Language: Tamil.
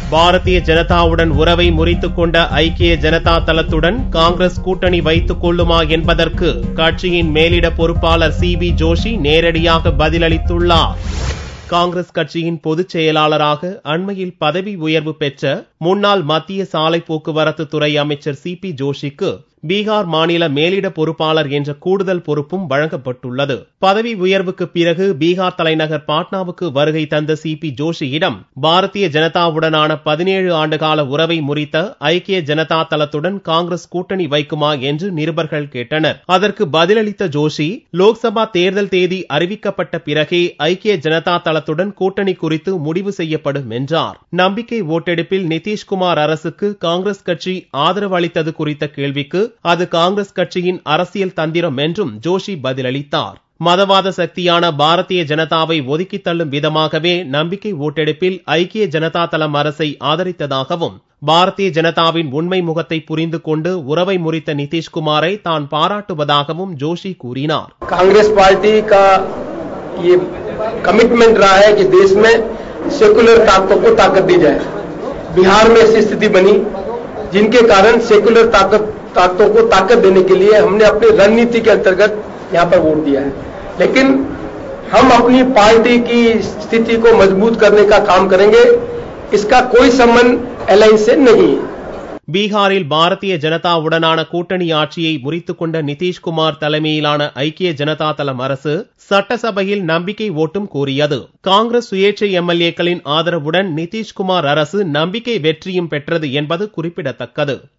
பாரதிய ஜனதாவுடன் உறவை முறித்துக் கொண்ட ஐக்கிய ஜனதா தளத்துடன் காங்கிரஸ் கூட்டணி வைத்துக் கொள்ளுமா என்பதற்கு கட்சியின் மேலிட பொறுப்பாளர் சி பி ஜோஷி நேரடியாக பதிலளித்துள்ளார் காங்கிரஸ் கட்சியின் பொதுச் செயலாளராக அண்மையில் பதவி உயர்வு பெற்ற முன்னாள் மத்திய சாலை போக்குவரத்து துறை அமைச்சர் சி பி ஜோஷிக்கு பீகார் மாநில மேலிட பொறுப்பாளர் என்ற கூடுதல் பொறுப்பும் வழங்கப்பட்டுள்ளது பதவி உயர்வுக்கு பிறகு பீகார் தலைநகர் பாட்னாவுக்கு வருகை தந்த சி பி ஜோஷியிடம் பாரதிய ஜனதாவுடனான பதினேழு ஆண்டுகால உறவை முறித்த ஐக்கிய ஜனதா தளத்துடன் காங்கிரஸ் கூட்டணி வைக்குமா என்று நிருபர்கள் கேட்டனர் அதற்கு பதிலளித்த ஜோஷி லோக்சபா தேர்தல் தேதி அறிவிக்கப்பட்ட பிறகே ஐக்கிய ஜனதா தளத்துடன் கூட்டணி குறித்து முடிவு செய்யப்படும் என்றார் நம்பிக்கை ஓட்டெடுப்பில் நிதிஷ்குமார் அரசுக்கு காங்கிரஸ் கட்சி ஆதரவு அளித்தது குறித்த கேள்விக்கு அது காங்கிரஸ் கட்சியின் அரசியல் தந்திரம் என்றும் ஜோஷி பதிலளித்தார் மதவாத சக்தியான பாரதிய ஜனதாவை ஒதுக்கித் தள்ளும் விதமாகவே நம்பிக்கை ஓட்டெடுப்பில் ஐக்கிய ஜனதா தளம் அரசை ஆதரித்ததாகவும் பாரதிய ஜனதாவின் உண்மை முகத்தை புரிந்து கொண்டு உறவை முறித்த நிதிஷ்குமாரை தான் பாராட்டுவதாகவும் ஜோஷி கூறினார் कांग्रेस पार्टी का ये कमिटमेंट रहा है कि देश में सेकुलर ताकतों को ताकत दी जाए बिहार में ऐसी स्थिति बनी जिनके कारण सेकुलर ताकत ताकतों को ताकत देने के लिए हमने अपनी रणनीति के अंतर्गत यहाँ पर वोट दिया है लेकिन हम अपनी पार्टी की स्थिति को मजबूत करने का काम करेंगे इसका कोई संबंध एलायंस से नहीं है பீகாரில் பாரதிய ஜனதாவுடனான கூட்டணி ஆட்சியை முறித்துக் கொண்ட நிதிஷ்குமார் தலைமையிலான ஐக்கிய ஜனதா தளம் அரசு சட்டசபையில் நம்பிக்கை ஓட்டும் கோரியது காங்கிரஸ் சுயேட்சை எம்எல்ஏக்களின் ஆதரவுடன் நிதிஷ்குமார் அரசு நம்பிக்கை வெற்றியும் பெற்றது என்பது குறிப்பிடத்தக்கது